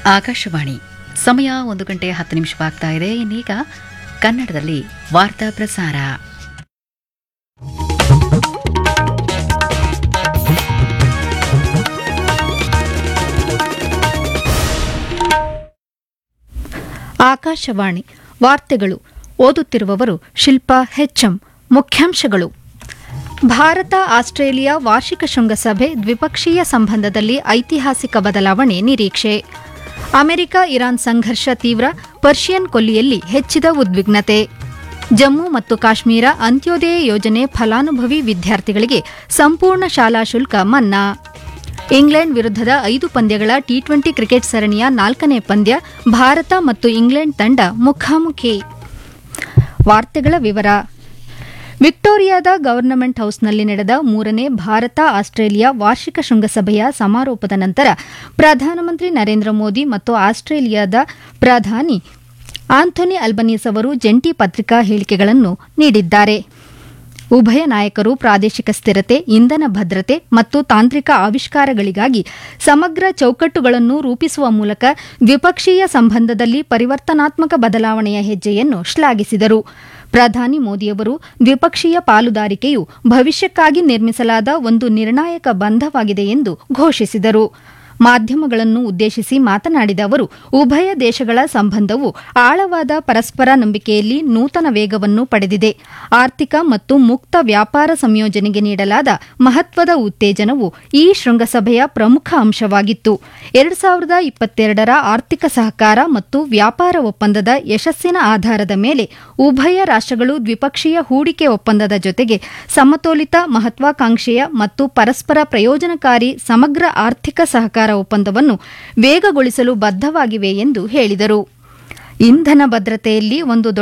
ಆಕಾಶವಾಣಿ ಸಮಯ ಒಂದು ಗಂಟೆ ಹತ್ತು ನಿಮಿಷವಾಗ್ತಾ ಇದೆ ಇನ್ನೀಗ ಕನ್ನಡದಲ್ಲಿ ವಾರ್ತಾ ಪ್ರಸಾರ ಆಕಾಶವಾಣಿ ವಾರ್ತೆಗಳು ಓದುತ್ತಿರುವವರು ಶಿಲ್ಪಾ ಹೆಚ್ಎಂ ಮುಖ್ಯಾಂಶಗಳು ಭಾರತ ಆಸ್ಟ್ರೇಲಿಯಾ ವಾರ್ಷಿಕ ಶೃಂಗಸಭೆ ದ್ವಿಪಕ್ಷೀಯ ಸಂಬಂಧದಲ್ಲಿ ಐತಿಹಾಸಿಕ ಬದಲಾವಣೆ ನಿರೀಕ್ಷೆ ಅಮೆರಿಕ ಇರಾನ್ ಸಂಘರ್ಷ ತೀವ್ರ ಪರ್ಷಿಯನ್ ಕೊಲ್ಲಿಯಲ್ಲಿ ಹೆಚ್ಚಿದ ಉದ್ವಿಗ್ನತೆ ಜಮ್ಮು ಮತ್ತು ಕಾಶ್ಮೀರ ಅಂತ್ಯೋದಯ ಯೋಜನೆ ಫಲಾನುಭವಿ ವಿದ್ಯಾರ್ಥಿಗಳಿಗೆ ಸಂಪೂರ್ಣ ಶಾಲಾ ಶುಲ್ಕ ಮನ್ನಾ ಇಂಗ್ಲೆಂಡ್ ವಿರುದ್ಧದ ಐದು ಪಂದ್ಯಗಳ ಟಿ ಟ್ವೆಂಟಿ ಕ್ರಿಕೆಟ್ ಸರಣಿಯ ನಾಲ್ಕನೇ ಪಂದ್ಯ ಭಾರತ ಮತ್ತು ಇಂಗ್ಲೆಂಡ್ ತಂಡ ಮುಖಾಮುಖಿ ವಾರ್ತೆಗಳ ವಿವರ ವಿಕ್ಟೋರಿಯಾದ ಗವರ್ನಮೆಂಟ್ ಹೌಸ್ನಲ್ಲಿ ನಡೆದ ಮೂರನೇ ಭಾರತ ಆಸ್ಟ್ರೇಲಿಯಾ ವಾರ್ಷಿಕ ಶೃಂಗಸಭೆಯ ಸಮಾರೋಪದ ನಂತರ ಪ್ರಧಾನಮಂತ್ರಿ ನರೇಂದ್ರ ಮೋದಿ ಮತ್ತು ಆಸ್ಟ್ರೇಲಿಯಾದ ಪ್ರಧಾನಿ ಆಂಥೋನಿ ಅಲ್ಬನೀಸ್ ಅವರು ಜಂಟಿ ಪತ್ರಿಕಾ ಹೇಳಿಕೆಗಳನ್ನು ನೀಡಿದ್ದಾರೆ ಉಭಯ ನಾಯಕರು ಪ್ರಾದೇಶಿಕ ಸ್ಥಿರತೆ ಇಂಧನ ಭದ್ರತೆ ಮತ್ತು ತಾಂತ್ರಿಕ ಆವಿಷ್ಕಾರಗಳಿಗಾಗಿ ಸಮಗ್ರ ಚೌಕಟ್ಟುಗಳನ್ನು ರೂಪಿಸುವ ಮೂಲಕ ದ್ವಿಪಕ್ಷೀಯ ಸಂಬಂಧದಲ್ಲಿ ಪರಿವರ್ತನಾತ್ಮಕ ಬದಲಾವಣೆಯ ಹೆಜ್ಜೆಯನ್ನು ಶ್ಲಾಘಿಸಿದರು ಪ್ರಧಾನಿ ಮೋದಿಯವರು ದ್ವಿಪಕ್ಷೀಯ ಪಾಲುದಾರಿಕೆಯು ಭವಿಷ್ಯಕ್ಕಾಗಿ ನಿರ್ಮಿಸಲಾದ ಒಂದು ನಿರ್ಣಾಯಕ ಬಂಧವಾಗಿದೆ ಎಂದು ಘೋಷಿಸಿದರು ಮಾಧ್ಯಮಗಳನ್ನು ಉದ್ದೇಶಿಸಿ ಮಾತನಾಡಿದ ಅವರು ಉಭಯ ದೇಶಗಳ ಸಂಬಂಧವು ಆಳವಾದ ಪರಸ್ಪರ ನಂಬಿಕೆಯಲ್ಲಿ ನೂತನ ವೇಗವನ್ನು ಪಡೆದಿದೆ ಆರ್ಥಿಕ ಮತ್ತು ಮುಕ್ತ ವ್ಯಾಪಾರ ಸಂಯೋಜನೆಗೆ ನೀಡಲಾದ ಮಹತ್ವದ ಉತ್ತೇಜನವು ಈ ಶೃಂಗಸಭೆಯ ಪ್ರಮುಖ ಅಂಶವಾಗಿತ್ತು ಎರಡು ಸಾವಿರದ ಇಪ್ಪತ್ತೆರಡರ ಆರ್ಥಿಕ ಸಹಕಾರ ಮತ್ತು ವ್ಯಾಪಾರ ಒಪ್ಪಂದದ ಯಶಸ್ಸಿನ ಆಧಾರದ ಮೇಲೆ ಉಭಯ ರಾಷ್ಟ್ರಗಳು ದ್ವಿಪಕ್ಷೀಯ ಹೂಡಿಕೆ ಒಪ್ಪಂದದ ಜೊತೆಗೆ ಸಮತೋಲಿತ ಮಹತ್ವಾಕಾಂಕ್ಷೆಯ ಮತ್ತು ಪರಸ್ಪರ ಪ್ರಯೋಜನಕಾರಿ ಸಮಗ್ರ ಆರ್ಥಿಕ ಸಹಕಾರ ಒಪ್ಪಂದವನ್ನು ವೇಗಗೊಳಿಸಲು ಬದ್ಧವಾಗಿವೆ ಎಂದು ಹೇಳಿದರು ಇಂಧನ ಭದ್ರತೆಯಲ್ಲಿ ಒಂದು